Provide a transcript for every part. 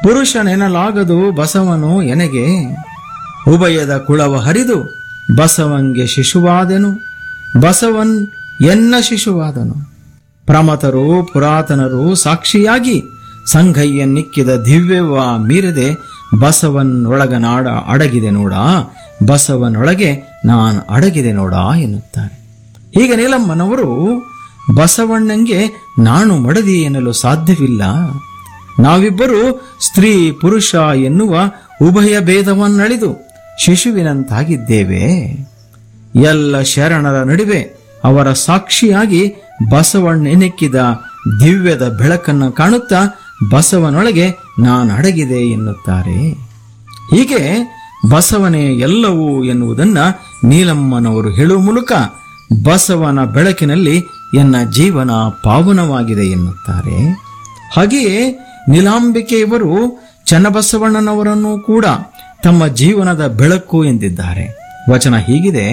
ಪುರುಷನೆನಲಾಗದು ಬಸವನು ಎನಗೆ ಉಭಯದ ಕುಳವ ಹರಿದು ಬಸವಂಗೆ ಶಿಶುವಾದೆನು ಬಸವನ್ ಎನ್ನ ಶಿಶುವಾದನು ಪ್ರಮತರು ಪುರಾತನರು ಸಾಕ್ಷಿಯಾಗಿ ಸಂಘಯ್ಯನ್ನಿಕ್ಕಿದ ದಿವ್ಯವ ಮೀರದೆ ಬಸವನೊಳಗನಾಡ ಅಡಗಿದೆ ನೋಡ ಬಸವನೊಳಗೆ ನಾನು ಅಡಗಿದೆ ನೋಡ ಎನ್ನುತ್ತಾರೆ ಹೀಗೆ ನೀಲಮ್ಮನವರು ಬಸವಣ್ಣಂಗೆ ನಾನು ಮಡದಿ ಎನ್ನಲು ಸಾಧ್ಯವಿಲ್ಲ ನಾವಿಬ್ಬರು ಸ್ತ್ರೀ ಪುರುಷ ಎನ್ನುವ ಉಭಯ ಭೇದವನ್ನಳಿದು ಶಿಶುವಿನಂತಾಗಿದ್ದೇವೆ ಎಲ್ಲ ಶರಣರ ನಡುವೆ ಅವರ ಸಾಕ್ಷಿಯಾಗಿ ಬಸವಣ್ಣೆನೆಕ್ಕಿದ ದಿವ್ಯದ ಬೆಳಕನ್ನು ಕಾಣುತ್ತಾ ಬಸವನೊಳಗೆ ನಾನು ಅಡಗಿದೆ ಎನ್ನುತ್ತಾರೆ ಹೀಗೆ ಬಸವನೇ ಎಲ್ಲವೂ ಎನ್ನುವುದನ್ನ ನೀಲಮ್ಮನವರು ಹೇಳುವ ಮೂಲಕ ಬಸವನ ಬೆಳಕಿನಲ್ಲಿ ಎನ್ನ ಜೀವನ ಪಾವನವಾಗಿದೆ ಎನ್ನುತ್ತಾರೆ ಹಾಗೆಯೇ ನೀಲಾಂಬಿಕೆಯವರು ಚನ್ನಬಸವಣ್ಣನವರನ್ನು ಕೂಡ ತಮ್ಮ ಜೀವನದ ಬೆಳಕು ಎಂದಿದ್ದಾರೆ ವಚನ ಹೀಗಿದೆ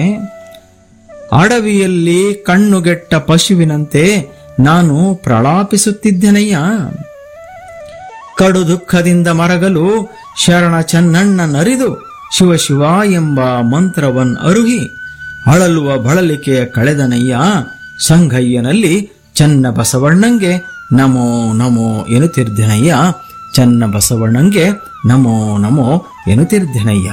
ಅಡವಿಯಲ್ಲಿ ಕಣ್ಣುಗೆಟ್ಟ ಪಶುವಿನಂತೆ ನಾನು ಪ್ರಲಾಪಿಸುತ್ತಿದ್ದೆನಯ್ಯ ಕಡು ದುಃಖದಿಂದ ಮರಗಲು ಶರಣ ಚೆನ್ನಣ್ಣ ನರಿದು ಶಿವ ಶಿವ ಎಂಬ ಮಂತ್ರವನ್ ಅರುಹಿ ಅಳಲುವ ಬಳಲಿಕೆಯ ಕಳೆದನಯ್ಯ ಸಂಘಯ್ಯನಲ್ಲಿ ಚನ್ನ ಬಸವಣ್ಣಂಗೆ ನಮೋ ನಮೋ ಎನ್ನುತ್ತಿರ್ದೆನಯ್ಯ ಚನ್ನ ಬಸವಣ್ಣಂಗೆ ನಮೋ ನಮೋ ಎನ್ನುತ್ತಿರ್ದೆನಯ್ಯ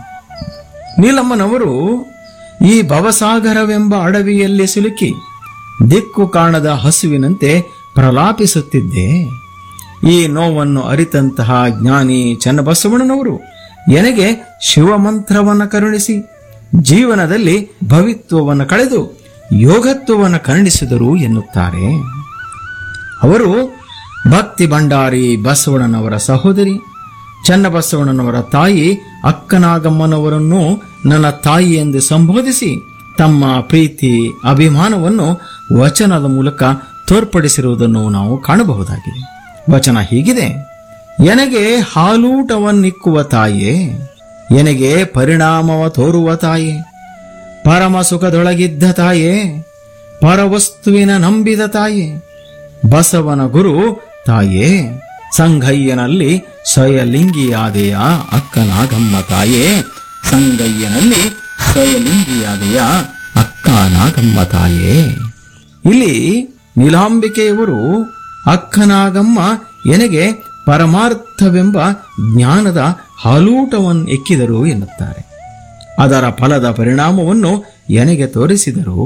ನೀಲಮ್ಮನವರು ಈ ಭವಸಾಗರವೆಂಬ ಅಡವಿಯಲ್ಲಿ ಸಿಲುಕಿ ದಿಕ್ಕು ಕಾಣದ ಹಸುವಿನಂತೆ ಪ್ರಲಾಪಿಸುತ್ತಿದ್ದೆ ಈ ನೋವನ್ನು ಅರಿತಂತಹ ಜ್ಞಾನಿ ಚನ್ನಬಸವಣ್ಣನವರು ಎನಗೆ ಶಿವಮಂತ್ರವನ್ನು ಕರುಣಿಸಿ ಜೀವನದಲ್ಲಿ ಭವಿತ್ವವನ್ನು ಕಳೆದು ಯೋಗತ್ವವನ್ನು ಕರುಣಿಸಿದರು ಎನ್ನುತ್ತಾರೆ ಅವರು ಭಕ್ತಿ ಭಂಡಾರಿ ಬಸವಣ್ಣನವರ ಸಹೋದರಿ ಚನ್ನಬಸವಣ್ಣನವರ ತಾಯಿ ಅಕ್ಕನಾಗಮ್ಮನವರನ್ನು ನನ್ನ ತಾಯಿ ಎಂದು ಸಂಬೋಧಿಸಿ ತಮ್ಮ ಪ್ರೀತಿ ಅಭಿಮಾನವನ್ನು ವಚನದ ಮೂಲಕ ತೋರ್ಪಡಿಸಿರುವುದನ್ನು ನಾವು ಕಾಣಬಹುದಾಗಿದೆ ವಚನ ಹೀಗಿದೆ ಎನಗೆ ಹಾಲೂಟವನ್ನಿಕ್ಕುವ ತಾಯೇ ಎನಗೆ ಪರಿಣಾಮವ ತೋರುವ ತಾಯೇ ಪರಮ ಸುಖದೊಳಗಿದ್ದ ತಾಯೇ ಪರವಸ್ತುವಿನ ನಂಬಿದ ತಾಯೇ ಬಸವನ ಗುರು ತಾಯೇ ಸಂಗಯ್ಯನಲ್ಲಿ ಸ್ವಯಲಿಂಗಿಯಾದೆಯ ಅಕ್ಕನಾಗಮ್ಮ ತಾಯೇ ಸಂಗಯ್ಯನಲ್ಲಿ ಸ್ವಯಲಿಂಗಿಯಾದೆಯ ಅಕ್ಕ ನಾಗಮ್ಮ ತಾಯೇ ಇಲ್ಲಿ ನೀಲಾಂಬಿಕೆಯವರು ಅಕ್ಕನಾಗಮ್ಮ ಎನಗೆ ಪರಮಾರ್ಥವೆಂಬ ಜ್ಞಾನದ ಹಾಲೂಟವನ್ನು ಎಕ್ಕಿದರು ಎನ್ನುತ್ತಾರೆ ಅದರ ಫಲದ ಪರಿಣಾಮವನ್ನು ಎನಗೆ ತೋರಿಸಿದರು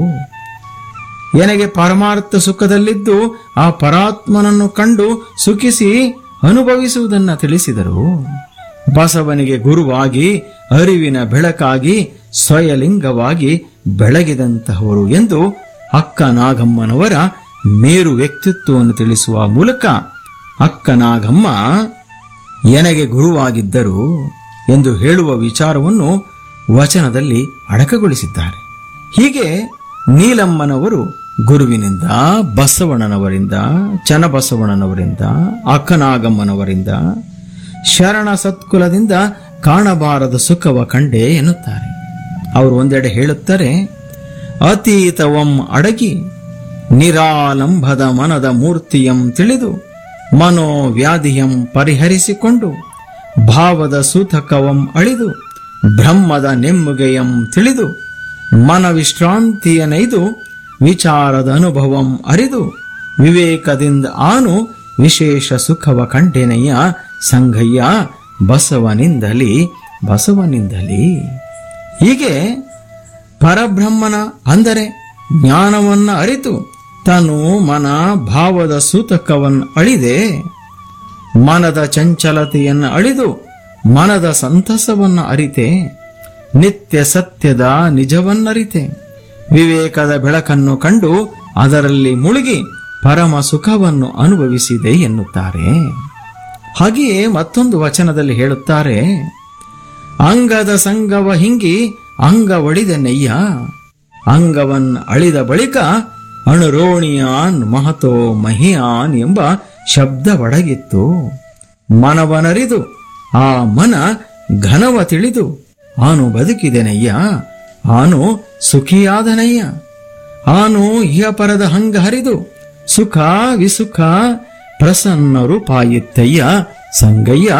ಎನಗೆ ಪರಮಾರ್ಥ ಸುಖದಲ್ಲಿದ್ದು ಆ ಪರಾತ್ಮನನ್ನು ಕಂಡು ಸುಖಿಸಿ ಅನುಭವಿಸುವುದನ್ನು ತಿಳಿಸಿದರು ಬಸವನಿಗೆ ಗುರುವಾಗಿ ಅರಿವಿನ ಬೆಳಕಾಗಿ ಸ್ವಯಲಿಂಗವಾಗಿ ಬೆಳಗಿದಂತಹವರು ಎಂದು ಅಕ್ಕ ನಾಗಮ್ಮನವರ ಮೇರು ವ್ಯಕ್ತಿತ್ವವನ್ನು ತಿಳಿಸುವ ಮೂಲಕ ಅಕ್ಕ ನಾಗಮ್ಮ ಎನಗೆ ಗುರುವಾಗಿದ್ದರು ಎಂದು ಹೇಳುವ ವಿಚಾರವನ್ನು ವಚನದಲ್ಲಿ ಅಡಕಗೊಳಿಸಿದ್ದಾರೆ ಹೀಗೆ ನೀಲಮ್ಮನವರು ಗುರುವಿನಿಂದ ಬಸವಣ್ಣನವರಿಂದ ಚನ್ನಬಸವಣ್ಣನವರಿಂದ ಅಕ್ಕನಾಗಮ್ಮನವರಿಂದ ಶರಣ ಸತ್ಕುಲದಿಂದ ಕಾಣಬಾರದ ಸುಖವ ಕಂಡೆ ಎನ್ನುತ್ತಾರೆ ಅವರು ಒಂದೆಡೆ ಹೇಳುತ್ತಾರೆ ಅತೀತವಂ ಅಡಗಿ ನಿರಾಲಂಬದ ಮನದ ಮೂರ್ತಿಯಂ ತಿಳಿದು ಮನೋವ್ಯಾಧಿಯಂ ಪರಿಹರಿಸಿಕೊಂಡು ಭಾವದ ಸೂತಕವಂ ಅಳಿದು ಬ್ರಹ್ಮದ ನೆಮ್ಮುಗೆಯಂ ತಿಳಿದು ಮನವಿಶ್ರಾಂತಿಯನೈದು ವಿಚಾರದ ಅನುಭವಂ ಅರಿದು ವಿವೇಕದಿಂದ ಆನು ವಿಶೇಷ ಸುಖವ ಕಂಡೆನೆಯ ಸಂಘಯ್ಯ ಬಸವನಿಂದಲಿ ಬಸವನಿಂದಲಿ ಹೀಗೆ ಪರಬ್ರಹ್ಮನ ಅಂದರೆ ಜ್ಞಾನವನ್ನ ಅರಿತು ತಾನು ಮನ ಭಾವದ ಸೂತಕವನ್ನು ಅಳಿದೆ ಮನದ ಚಂಚಲತೆಯನ್ನು ಅಳಿದು ಮನದ ಸಂತಸವನ್ನು ಅರಿತೆ ನಿತ್ಯ ಸತ್ಯದ ನಿಜವನ್ನರಿತೆ ವಿವೇಕದ ಬೆಳಕನ್ನು ಕಂಡು ಅದರಲ್ಲಿ ಮುಳುಗಿ ಪರಮ ಸುಖವನ್ನು ಅನುಭವಿಸಿದೆ ಎನ್ನುತ್ತಾರೆ ಹಾಗೆಯೇ ಮತ್ತೊಂದು ವಚನದಲ್ಲಿ ಹೇಳುತ್ತಾರೆ ಅಂಗದ ಸಂಗವ ಹಿಂಗಿ ಅಂಗ ಒಡಿದ ನೆಯ್ಯ ಅಂಗವನ್ ಅಳಿದ ಬಳಿಕ ಅಣುರೋಣಿಯಾನ್ ಮಹತೋ ಮಹಿಯಾನ್ ಎಂಬ ಶಬ್ದ ಒಡಗಿತ್ತು ಮನವನರಿದು ಆ ಮನ ಘನವ ತಿಳಿದು ಆನು ಬದುಕಿದೆನಯ್ಯ ಆನು ಸುಖಿಯಾದನಯ್ಯ ಆನು ಇಹಪರದ ಹಂಗ ಹರಿದು ಸುಖ ವಿಸುಖ ಪ್ರಸನ್ನ ರೂಪಾಯಿತ್ತಯ್ಯ ಸಂಗಯ್ಯ